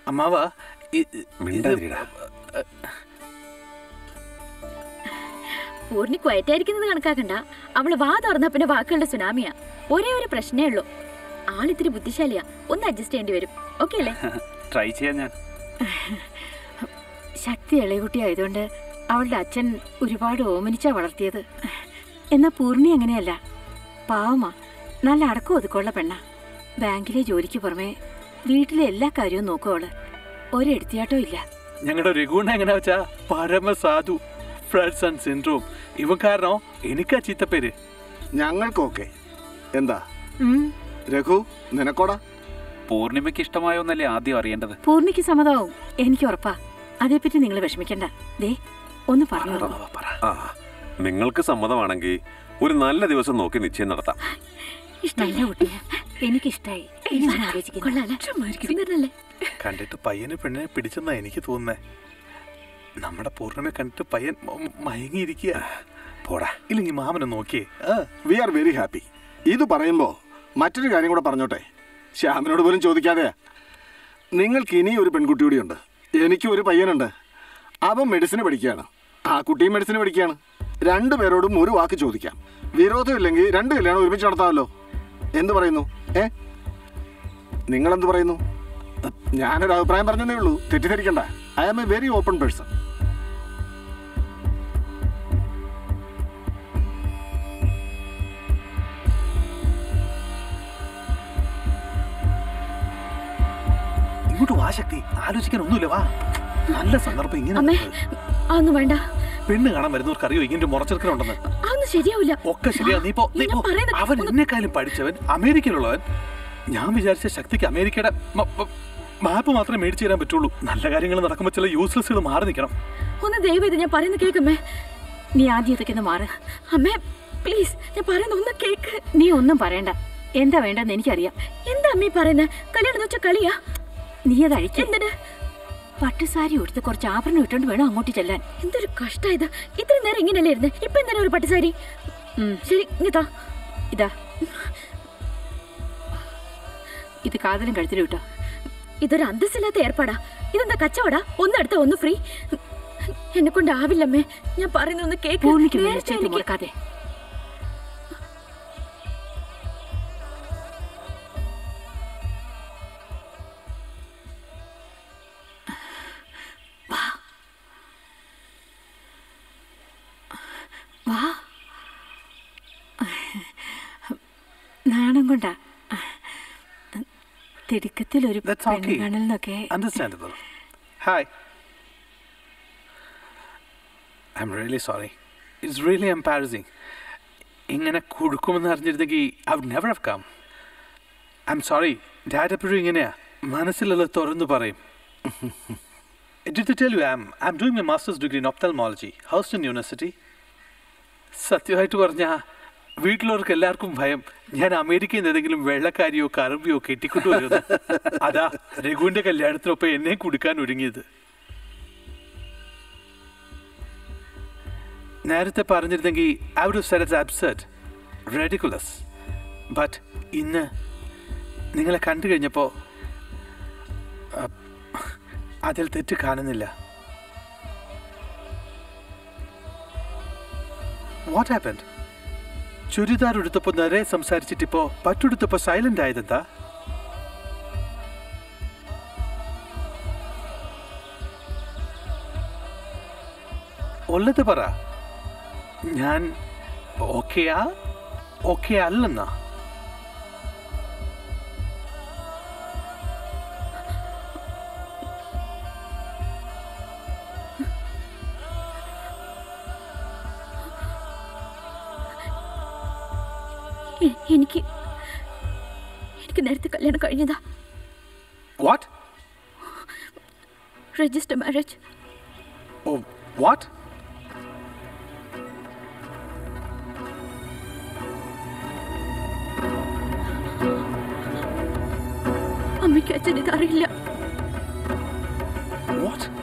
അമ്മാവ E- E- ഇത് മിണ്ടാതിരിടാ. പൂർണ്ണി ക്വയറ്റായിരിക്കുന്നത് കണക്കാക്കണ്ട അവള് വാ തുറന്ന പിന്നെ വാക്കുകളുടെ സുനാമിയാ ഒരേ ഒരു പ്രശ്നമേ ഉള്ളൂ ആളിത്തിരി ബുദ്ധിശാലിയാ ഒന്ന് അഡ്ജസ്റ്റ് ചെയ്യേണ്ടി വരും ഓക്കെ അല്ലേ ട്രൈ ചെയ്യാൻ ഞാൻ ശക്തി ഇളയകുട്ടി ആയതുകൊണ്ട് അവളുടെ അച്ഛൻ ഒരുപാട് ഓമനിച്ചാ വളർത്തിയത് എന്നാ പൂർണ്ണി അങ്ങനെയല്ല പാവമാ നല്ല അടക്കം ഒതുക്കമുള്ള പെണ്ണാ ബാങ്കിലെ ജോലിക്ക് പുറമെ വീട്ടിലെ എല്ലാ കാര്യവും നോക്കും അവള് ഒരെടുത്തിയാട്ടോ ഇല്ല ഞങ്ങളുടെ രഘുണ്ണ എങ്ങനെ വെച്ചാ പരമസാധു ഫ്രണ്ട്സ് ആൻഡ് സിൻഡ്രോം ഇവൻ കാരണം എനിക്കാ ചീത്തപ്പേര് ഞങ്ങൾക്കൊക്കെ എന്താ ഉം, രഘു നിനക്കോടാ പൂർണിമയ്ക്ക് ഇഷ്ടമായോ എന്നല്ലേ ആദ്യം അറിയേണ്ടത് പൂർണ്ണിക്ക് സമ്മതമാവും എനിക്ക് ഉറപ്പാ അതേപ്പറ്റി നിങ്ങൾ വിഷമിക്കണ്ട ദേ ഒന്ന് പറഞ്ഞു ആ നിങ്ങൾക്ക് സമ്മതമാണെങ്കിൽ ഒരു നല്ല ദിവസം നോക്കി നിശ്ചയം നടത്താം നല്ല കുട്ടിയാ എനിക്കിഷ്ടായി ഇനി ഞാൻ ആലോചിക്കുന്നു കൊള്ളാല്ലേ സുന്ദരനല്ലേ കണ്ടിട്ട് പയ്യന് പെണ്ണിനെ പിടിച്ചെന്നാ എനിക്ക് തോന്നുന്നേ നമ്മുടെ പൂർണ്ണിമയെ കണ്ടിട്ട് പയ്യൻ മ- മ- മയങ്ങിയിരിക്കുക പോടാ ഇല്ലെങ്കിൽ മാമനെ നോക്കിയേ ആ വി ആർ വെരി ഹാപ്പി ഇത് പറയുമ്പോൾ മറ്റൊരു കാര്യം കൂടെ പറഞ്ഞോട്ടെ ശ്യാമിനോട് പോലും ചോദിക്കാതെ നിങ്ങൾക്ക് ഇനി ഒരു പെൺകുട്ടി കൂടിയുണ്ട് എനിക്കും ഒരു പയ്യനുണ്ട് അവൻ മെഡിസിന് പഠിക്കുകയാണ് ആ കുട്ടിയും മെഡിസിന് പഠിക്കുകയാണ് രണ്ടു പേരോടും ഒരു വാക്ക് ചോദിക്കാം വിരോധമില്ലെങ്കിൽ രണ്ട് കല്യാണം ഒരുമിച്ച് നടത്താമല്ലോ എന്ത് പറയുന്നു ഏ നിങ്ങളെന്ത് പറയുന്നു ഞാനൊരു അഭിപ്രായം പറഞ്ഞതേ ഉള്ളൂ തെറ്റിദ്ധരിക്കണ്ട I am a very open person ഇങ്ങോട്ട് വാ ശക്തി ആലോചിക്കാൻ ഒന്നുമില്ല വാ നല്ല സന്ദർഭം ഇങ്ങനെ അമ്മേ വരുന്നത്. അതൊന്നും വേണ്ട പെണ്ണ് കാണാൻ വരുന്നവർക്ക് അറിയോ ഇങ്ങനെ മുറച്ചെടുക്കലുണ്ടെന്ന് അതൊന്നും ശരിയാവില്ല ഒക്കെ ശരിയാ നീ പോ നീ ഞാൻ പോ. പറയുന്നത് അവൻ ഒന്ന് എന്നെക്കാളും പഠിച്ചവൻ അമേരിക്കയിലുള്ളവൻ ഞാൻ വിചാരിച്ച ശക്തിക്ക് അമേരിക്കയുടെ മ- മ- മാപ്പ് മാത്രമേ മേടിച്ചു തരാൻ പറ്റുള്ളൂ നല്ല കാര്യങ്ങൾ നടക്കുമ്പോൾ ചില യൂസ്ലെസ്സുകൾ മാറി നിൽക്കണം ഒന്ന് ദയവ് ഇത് ഞാൻ പറയുന്ന കേക്കമ്മേ നീ ആദ്യം ഇതൊക്കെ ഒന്ന് മാറ് അമ്മേ പ്ലീസ് ഞാൻ പറയുന്ന ഒന്ന് കേക്ക് നീ ഒന്നും പറയണ്ട എന്താ വേണ്ടെന്ന് എനിക്കറിയാം എന്താ അമ്മീ പറയുന്നത് കല്യാണം എന്ന് വെച്ചാൽ കളിയാ നീ അത് അഴിക്കും എന്തിന് പട്ടുസാരി ഉടുത്ത് കുറച്ച് ആഭരണം ഇട്ടോണ്ട് വേണം അങ്ങോട്ട് ചെല്ലാൻ എന്തൊരു കഷ്ടായത് ഇത്ര നേരം ഇങ്ങനെയല്ലേ ഇരുന്ന് ഇപ്പൊ എന്തിനാ ഒരു പട്ടുസാരി ഉം. ശരി ഇങ്ങത്താ ഇതാ ഇത് കാതലും കഴുത്തിലും ഇട്ടോ ഇതൊരു അന്തസ്സില്ലാത്ത ഏർപ്പാടാ ഇതെന്താ കച്ചവടാ ഒന്നെടുത്ത ഒന്ന് ഫ്രീ എന്നെ കൊണ്ട് ആവില്ലമ്മേ ഞാൻ പറയുന്ന ഒന്ന് കേക്ക് പൂർണ്ണിക്ക് നേരത്തെ നിശ്ചയത്തിൽ എനിക്ക് മുടക്കാതെ വാ നാണം കൊണ്ടാ തിടുക്കത്തിൽ ഒരു That's okay. പെണ്ണ് കാണൽ Understandable. Hi. I'm really sorry. It's really embarrassing. ഇങ്ങനെ കൊടുക്കുമെന്ന് അറിഞ്ഞിരുന്നെങ്കിൽ I would never have come I am sorry dad എപ്പോഴും ഇങ്ങനെയാ മനസ്സിലുള്ള തുറന്നു പറയും Did I tell you I'm, I'm doing my master's degree in ophthalmology, Houston University? സത്യമായിട്ട് പറഞ്ഞാ വീട്ടിലുള്ളവർക്ക് എല്ലാവർക്കും ഭയം ഞാൻ അമേരിക്കയിൽ നിന്ന് ഏതെങ്കിലും വെള്ളക്കാരിയോ കറമ്പിയോ കെട്ടിക്കൊണ്ടു വരുന്നത് അതാ രഘുവിന്റെ കല്യാണത്തിനൊപ്പം എന്നെ കുടുക്കാൻ ഒരുങ്ങിയത് നേരത്തെ പറഞ്ഞിരുന്നെങ്കിൽ I would said it's absurd ridiculous but ഇന്ന് നിങ്ങളെ കണ്ടു കഴിഞ്ഞപ്പോൾ അതിൽ തെറ്റ് കാണുന്നില്ല വാട്ട് ഹാപ്പൻഡ് ചുരിദാർ എടുത്തപ്പോ നിറയെ സംസാരിച്ചിട്ടിപ്പോ പട്ടുടുത്തപ്പോ സൈലന്റ് ആയതെന്താ ഉള്ളത് പറ ഞാൻ ഓക്കെയാ ഓക്കെ അല്ലെന്നാ എ- എനിക്ക് എനിക്ക് നേരത്തെ കല്യാണം കഴിഞ്ഞതാ what register marriage oh what അമ്മയ്ക്ക് അച്ഛൻ ഇതറിയില്ല വാട്ട്